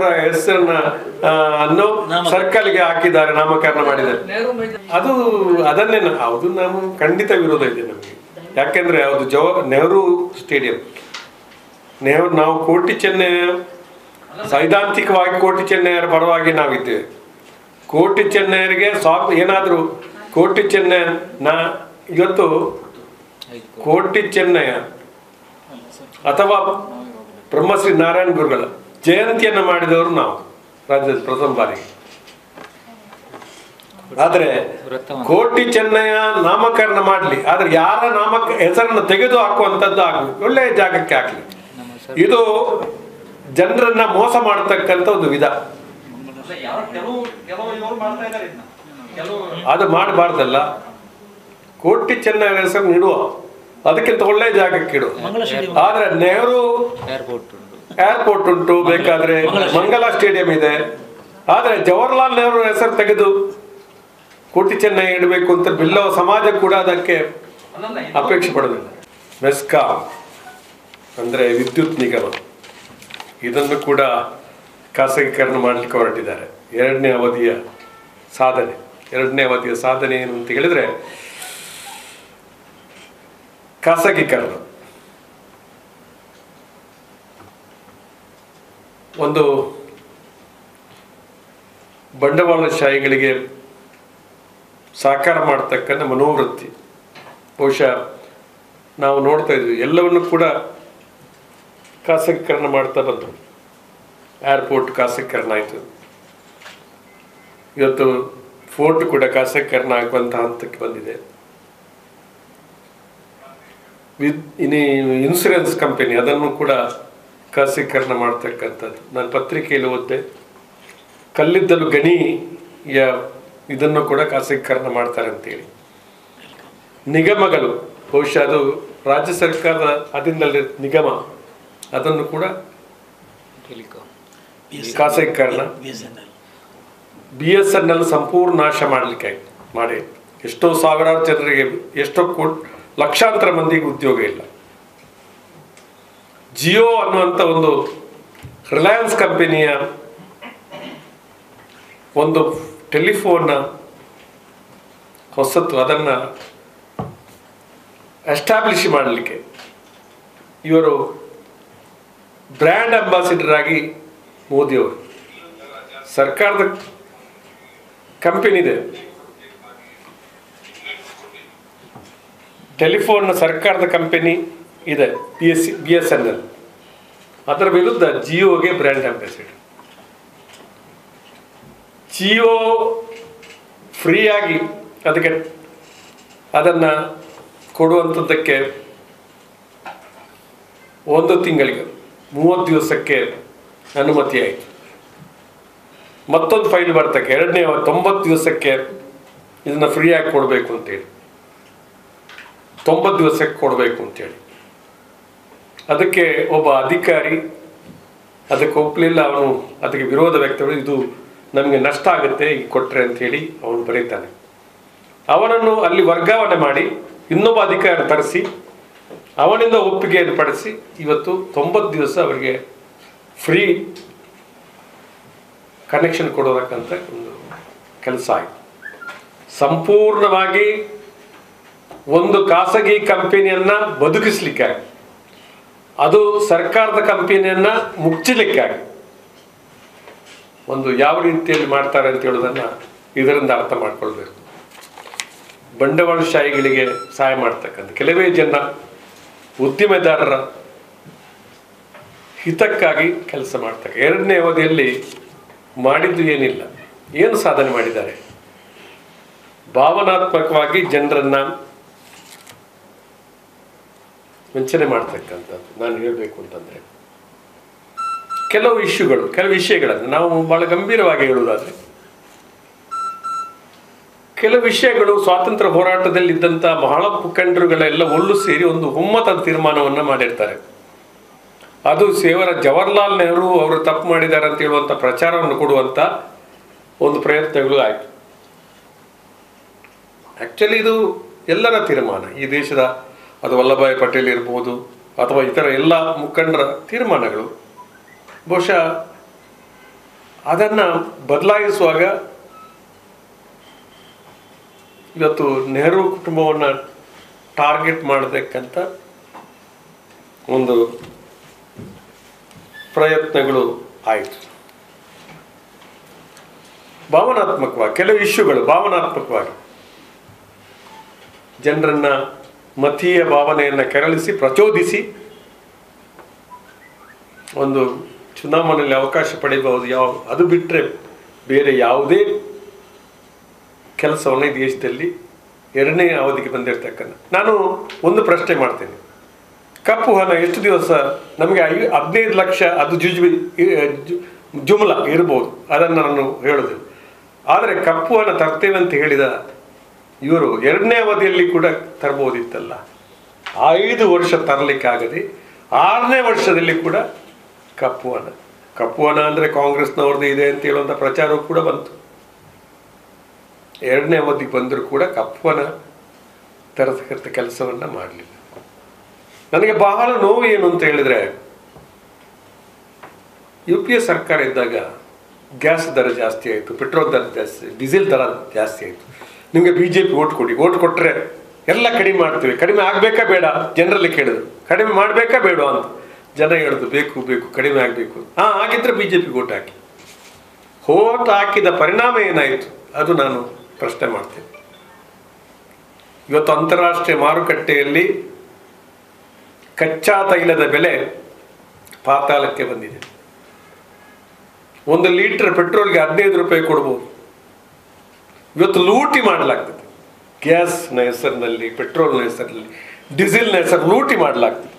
ಅವರ ಹೆಸರನ್ನ ಆ, ಅನ್ನು ಸರ್ಕಲ್ಗೆ ಹಾಕಿದ್ದಾರೆ ನಾಮಕರಣ ಮಾಡಿದ್ದಾರೆ ನೆಹರು ಮೈದಾನ ಅದು ಅದನ್ನೇ ನಾ- ಅದು ನಾವು ಖಂಡಿತ ವಿರೋಧ ಇದೆ ನಮಗೆ ಯಾಕೆಂದ್ರೆ ಅದು ಜವ ನೆಹರು ಸ್ಟೇಡಿಯಂ ನೆಹರು ನಾವು ಕೋಟಿ ಚೆನ್ನೈ ಸೈದ್ಧಾಂತಿಕವಾಗಿ ಕೋಟಿ ಚೆನ್ನೈಯರ ಪರವಾಗಿ ನಾವಿದ್ದೇವೆ ಕೋಟಿ ಚೆನ್ನೈಯರಿಗೆ ಸ್ವಾಪ್ ಏನಾದರೂ ಕೋಟಿ ಚೆನ್ನೈ ನಾ ಇವತ್ತು ಕೋಟಿ ಚೆನ್ನಯ ಅಥವಾ ಬ್ರಹ್ಮಶ್ರೀ ನಾರಾಯಣ ಗುರುಗಳ ಜಯಂತಿಯನ್ನು ಮಾಡಿದವರು ನಾವು ರಾಜ್ಯದ ಪ್ರಥಮ ಬಾರಿಗೆ ಆದ್ರೆ ಕೋಟಿ ಚೆನ್ನಯ ನಾಮಕರಣ ಮಾಡಲಿ ಆದ್ರೆ ಯಾರ ನಾಮಕ ಹೆಸರನ್ನು ತೆಗೆದು ಹಾಕುವಂಥದ್ದು ಆಗಬೇಕು ಒಳ್ಳೆಯ ಜಾಗಕ್ಕೆ ಹಾಕಲಿ ಇದು ಜನರನ್ನ ಮೋಸ ಮಾಡತಕ್ಕಂಥ ಒಂದು ವಿಧ ಯಾವ ಕೆಲವು ಕೆಲವು ಇವರು ಮಾಡ್ತಾ ಇದ್ದಾರೆ ಇದನ್ನ ಕೆಲವು ಅದು ಮಾಡಬಾರ್ದಲ್ಲ ಕೋಟಿ ಚೆನ್ನೈ ಹೆಸರು ನೀಡುವ ಅದಕ್ಕಿಂತ ಒಳ್ಳೆಯ ಜಾಗಕ್ಕೆ ಇಡು ಆದ್ರೆ ನೆಹರು ಏರ್ಪೋರ್ಟ್ ಉಂಟು ಏರ್ಪೋರ್ಟ್ ಉಂಟು ಬೇಕಾದ್ರೆ ಮಂಗಲ ಸ್ಟೇಡಿಯಂ ಇದೆ ಆದ್ರೆ ಜವಾಹರ್ಲಾಲ್ ನೆಹರು ಹೆಸರು ತೆಗೆದು ಕೋಟಿ ಚೆನ್ನೈ ಇಡಬೇಕು ಅಂತ ಬಿಲ್ಲವ ಸಮಾಜ ಕೂಡ ಅದಕ್ಕೆ ಅಲ್ಲಲ್ಲ ಇದು ಅಪೇಕ್ಷೆ ಪಡೋದಿಲ್ಲ ಮೆಸ್ಕಾಂ ಅಂದ್ರೆ ವಿದ್ಯುತ್ ನಿಗಮ ಇದನ್ನು ಕೂಡ ಖಾಸಗೀಕರಣ ಮಾಡಲಿಕ್ಕೆ ಹೊರಟಿದ್ದಾರೆ ಎರಡನೇ ಅವಧಿಯ ಸಾಧನೆ ಎರಡನೇ ಅವಧಿಯ ಸಾಧನೆ ಏನು ಅಂತ ಹೇಳಿದ್ರೆ ಖಾಸಗೀಕರಣ ಒಂದು ಬಂಡವಾಳಶಾಹಿಗಳಿಗೆ ಸಾಕಾರ ಮಾಡತಕ್ಕಂಥ ಮನೋವೃತ್ತಿ ಬಹುಶಃ ನಾವು ನೋಡ್ತಾ ಇದ್ವಿ ಎಲ್ಲವನ್ನು ಕೂಡ ಖಾಸಗೀಕರಣ ಮಾಡ್ತಾ ಬಂದರು ಏರ್ಪೋರ್ಟ್ ಖಾಸಗೀಕರಣ ಆಯಿತು ಇವತ್ತು ಫೋರ್ಟ್ ಕೂಡ ಖಾಸಗೀಕರಣ ಆಗುವಂಥ ಹಂತಕ್ಕೆ ಬಂದಿದೆ ವಿದ್ ಇನಿ ಇನ್ಸೂರೆನ್ಸ್ ಕಂಪನಿ ಅದನ್ನು ಕೂಡ ಖಾಸಗೀಕರಣ ಮಾಡ್ತಕ್ಕಂಥದ್ದು ನಾನು ಪತ್ರಿಕೆಯಲ್ಲಿ ಓದಿದೆ ಕಲ್ಲಿದ್ದಲು ಗಣಿಯ ಇದನ್ನು ಕೂಡ ಖಾಸಗೀಕರಣ ಮಾಡ್ತಾರೆ ಅಂತೇಳಿ ನಿಗಮಗಳು ಬಹುಶಃ ಅದು ರಾಜ್ಯ ಸರ್ಕಾರದ ಅಧೀನದಲ್ಲಿ ನಿಗಮ ಅದನ್ನು ಕೂಡ ಟೆಲಿಕಾಂ ಖಾಸಗೀಕರಣ B S N L B S N L ಸಂಪೂರ್ಣ ನಾಶ ಮಾಡಲಿಕ್ಕೆ ಮಾಡಿ ಎಷ್ಟೋ ಸಾವಿರಾರು ಜನರಿಗೆ ಎಷ್ಟೋ ಕೋಟ್ ಲಕ್ಷಾಂತರ ಮಂದಿಗೆ ಉದ್ಯೋಗ ಇಲ್ಲ ಜಿಯೋ ಅನ್ನುವಂಥ ಒಂದು ರಿಲಯನ್ಸ್ ಕಂಪನಿಯ ಒಂದು ಟೆಲಿಫೋನ್ನ ಹೊಸತು ಅದನ್ನು ಎಸ್ಟಾಬ್ಲಿಷ್ ಮಾಡಲಿಕ್ಕೆ ಇವರು ಬ್ರ್ಯಾಂಡ್ ಅಂಬಾಸಿಡರ್ ಆಗಿ ಮೋದಿಯವರು ಸರ್ಕಾರದ ಕಂಪನಿ ಇದೆ ಟೆಲಿಫೋನ್ನ ಸರ್ಕಾರದ ಕಂಪನಿ ಇದೆ B S B S N L ಅದರ ವಿರುದ್ಧ ಜಿಯೋಗೆ ಬ್ರ್ಯಾಂಡ್ ಅಂಬಾಸಿಡರ್ ಜಿಯೋ ಫ್ರೀಯಾಗಿ ಅದಕ್ಕೆ ಅದನ್ನು ಕೊಡುವಂಥದ್ದಕ್ಕೆ ಒಂದು ತಿಂಗಳಿಗೆ ಮೂವತ್ತು ದಿವಸಕ್ಕೆ ಅನುಮತಿ ಆಯಿತು ಮತ್ತೊಂದು ಫೈಲ್ ಬರ್ತಕ್ಕೆ ಎರಡನೇ ತೊಂಬತ್ತು ದಿವಸಕ್ಕೆ ಇದನ್ನು ಫ್ರೀಯಾಗಿ ಕೊಡಬೇಕು ಅಂತೇಳಿ ತೊಂಬತ್ತು ದಿವಸಕ್ಕೆ ಕೊಡಬೇಕು ಅಂತೇಳಿ ಅದಕ್ಕೆ ಒಬ್ಬ ಅಧಿಕಾರಿ ಅದಕ್ಕೆ ಒಪ್ಪಲಿಲ್ಲ ಅವನು ಅದಕ್ಕೆ ವಿರೋಧ ವ್ಯಕ್ತಪಡಿಸಿ ಇದು ನಮಗೆ ನಷ್ಟ ಆಗುತ್ತೆ ಈಗ ಕೊಟ್ಟರೆ ಅಂತೇಳಿ ಅವನು ಬರೀತಾನೆ ಅವನನ್ನು ಅಲ್ಲಿ ವರ್ಗಾವಣೆ ಮಾಡಿ ಇನ್ನೊಬ್ಬ ಅಧಿಕಾರಿ ತರಿಸಿ ಅವನಿಂದ ಒಪ್ಪಿಗೆಯನ್ನು ಪಡಿಸಿ ಇವತ್ತು ತೊಂಬತ್ತು ದಿವಸ ಅವರಿಗೆ ಫ್ರೀ ಕನೆಕ್ಷನ್ ಕೊಡೋದಕ್ಕಂತ ಒಂದು ಕೆಲಸ ಆಯಿತು ಸಂಪೂರ್ಣವಾಗಿ ಒಂದು ಖಾಸಗಿ ಕಂಪನಿಯನ್ನ ಬದುಕಿಸ್ಲಿಕ್ಕಾಗಿ ಅದು ಸರ್ಕಾರದ ಕಂಪನಿಯನ್ನ ಮುಚ್ಚಲಿಕ್ಕಾಗಿ ಒಂದು ಯಾವ ರೀತಿಯಲ್ಲಿ ಮಾಡ್ತಾರೆ ಅಂತ ಹೇಳೋದನ್ನ ಇದರಿಂದ ಅರ್ಥ ಮಾಡ್ಕೊಳ್ಬೇಕು ಬಂಡವಾಳಶಾಹಿಗಳಿಗೆ ಸಹಾಯ ಮಾಡ್ತಕ್ಕಂಥ ಕೆಲವೇ ಜನ ಉದ್ದಿಮೆದಾರರ ಹಿತಕ್ಕಾಗಿ ಕೆಲಸ ಮಾಡ್ತಾರೆ ಎರಡನೇ ಅವಧಿಯಲ್ಲಿ ಮಾಡಿದ್ದು ಏನಿಲ್ಲ ಏನು ಸಾಧನೆ ಮಾಡಿದ್ದಾರೆ ಭಾವನಾತ್ಮಕವಾಗಿ ಜನರನ್ನ ವಂಚನೆ ಮಾಡ್ತಕ್ಕಂಥದ್ದು ನಾನು ಹೇಳಬೇಕು ಅಂತಂದ್ರೆ ಕೆಲವು ಇಶ್ಯೂಗಳು ಕೆಲವು ವಿಷಯಗಳನ್ನು ನಾವು ಬಹಳ ಗಂಭೀರವಾಗಿ ಹೇಳುವುದಾದ್ರೆ ಕೆಲವು ವಿಷಯಗಳು ಸ್ವಾತಂತ್ರ್ಯ ಹೋರಾಟದಲ್ಲಿ ಇದ್ದಂಥ ಬಹಳ ಮುಖಂಡರುಗಳೆಲ್ಲ ಒಳ್ಳು ಸೇರಿ ಒಂದು ಒಮ್ಮತದ ತೀರ್ಮಾನವನ್ನ ಮಾಡಿರ್ತಾರೆ ಅದು ಸೇವರ ಜವಾಹರ್ಲಾಲ್ ನೆಹರು ಅವರು ತಪ್ಪು ಮಾಡಿದ್ದಾರೆ ಅಂತ ಹೇಳುವಂಥ ಪ್ರಚಾರವನ್ನು ಕೊಡುವಂಥ ಒಂದು ಪ್ರಯತ್ನಗಳು ಆಯಿತು ಆಕ್ಚುಲಿ ಇದು ಎಲ್ಲರ ತೀರ್ಮಾನ ಈ ದೇಶದ ಅದು ವಲ್ಲಭಾಯ್ ಪಟೇಲ್ ಇರ್ಬೋದು ಅಥವಾ ಇತರ ಎಲ್ಲ ಮುಖಂಡರ ತೀರ್ಮಾನಗಳು ಬಹುಶಃ ಅದನ್ನು ಬದಲಾಯಿಸುವಾಗ ಇವತ್ತು ನೆಹರು ಕುಟುಂಬವನ್ನು ಟಾರ್ಗೆಟ್ ಮಾಡೋದಕ್ಕಂತ ಒಂದು ಪ್ರಯತ್ನಗಳು ಆಯಿತು ಭಾವನಾತ್ಮಕವಾಗಿ ಕೆಲವು ಇಶ್ಯೂಗಳು ಭಾವನಾತ್ಮಕವಾಗಿ ಜನರನ್ನ ಮತೀಯ ಭಾವನೆಯನ್ನು ಕೆರಳಿಸಿ ಪ್ರಚೋದಿಸಿ ಒಂದು ಚುನಾವಣೆಯಲ್ಲಿ ಅವಕಾಶ ಪಡೆಯಬಹುದು ಯಾವ ಅದು ಬಿಟ್ಟರೆ ಬೇರೆ ಯಾವುದೇ ಕೆಲಸವನ್ನು ಈ ದೇಶದಲ್ಲಿ ಎರಡನೇ ಅವಧಿಗೆ ಬಂದಿರತಕ್ಕಂಥ ನಾನು ಒಂದು ಪ್ರಶ್ನೆ ಮಾಡ್ತೇನೆ ಕಪ್ಪು ಹಣ ಎಷ್ಟು ದಿವಸ ನಮಗೆ ಐ ಹದಿನೈದು ಲಕ್ಷ ಅದು ಜುಜುಬಿ ಜು- ಜುಮ್ಲ ಇರ್ಬೋದು ಅದನ್ನು ನಾನು ಹೇಳೋದು ಆದರೆ ಕಪ್ಪು ಹಣ ತರ್ತೇವೆ ಅಂತ ಹೇಳಿದ ಇವರು ಎರಡನೇ ಅವಧಿಯಲ್ಲಿ ಕೂಡ ತರಬಹುದಿತ್ತಲ್ಲ ಐದು ವರ್ಷ ತರಲಿಕ್ಕಾಗದೆ ಆರನೇ ವರ್ಷದಲ್ಲಿ ಕೂಡ ಕಪ್ಪು ಹಣ ಕಪ್ಪು ಹಣ ಅಂದರೆ ಕಾಂಗ್ರೆಸ್ನವ್ರದ್ದು ಇದೆ ಅಂತ ಹೇಳುವಂಥ ಪ್ರಚಾರವೂ ಕೂಡ ಬಂತು ಎರಡನೇ ಅವಧಿಗೆ ಬಂದರೂ ಕೂಡ ಕಪ್ಪು ಹಣ ತರತಕ್ಕಂಥ ಕೆಲಸವನ್ನು ಮಾಡಲಿಲ್ಲ ನನಗೆ ಬಹಳ ನೋವು ಏನು ಅಂತ ಹೇಳಿದ್ರೆ ಯು ಪಿ ಎ ಸರ್ಕಾರ ಇದ್ದಾಗ ಗ್ಯಾಸ್ ದರ ಜಾಸ್ತಿ ಆಯಿತು ಪೆಟ್ರೋಲ್ ದರ ಜಾಸ್ತಿ ಡೀಸೆಲ್ ದರ ಜಾಸ್ತಿ ಆಯಿತು ನಿಮಗೆ ಬಿ ಜೆ ಪಿ ಓಟ್ ಕೊಡಿ ಓಟ್ ಕೊಟ್ಟರೆ ಎಲ್ಲ ಕಡಿಮೆ ಮಾಡ್ತೀವಿ ಕಡಿಮೆ ಆಗಬೇಕಾ ಬೇಡ ಜನರಲ್ಲಿ ಕೇಳಿದ್ರು ಕಡಿಮೆ ಮಾಡಬೇಕಾ ಬೇಡ ಅಂತ ಜನ ಹೇಳಿದ್ರು ಬೇಕು ಬೇಕು ಕಡಿಮೆ ಆಗಬೇಕು ಹಾಂ ಆಗಿದ್ರೆ ಬಿ ಜೆ ಪಿಗೆ ಓಟ್ ಹಾಕಿ ಓಟ್ ಹಾಕಿದ ಪರಿಣಾಮ ಏನಾಯಿತು ಅದು ನಾನು ಪ್ರಶ್ನೆ ಮಾಡ್ತೇನೆ ಇವತ್ತು ಅಂತಾರಾಷ್ಟ್ರೀಯ ಮಾರುಕಟ್ಟೆಯಲ್ಲಿ ಕಚ್ಚಾ ತೈಲದ ಬೆಲೆ ಪಾತಾಳಕ್ಕೆ ಬಂದಿದೆ ಒಂದು ಲೀಟರ್ ಪೆಟ್ರೋಲ್ಗೆ ಹದಿನೈದು ರೂಪಾಯಿ ಕೊಡ್ಬೋದು ಇವತ್ತು ಲೂಟಿ ಮಾಡಲಾಗ್ತದೆ ಗ್ಯಾಸ್ನ ಹೆಸರಿನಲ್ಲಿ ಪೆಟ್ರೋಲ್ನ ಹೆಸರಿನಲ್ಲಿ ಡೀಸೆಲ್ನ ಹೆಸರು ಲೂಟಿ ಮಾಡಲಾಗ್ತದೆ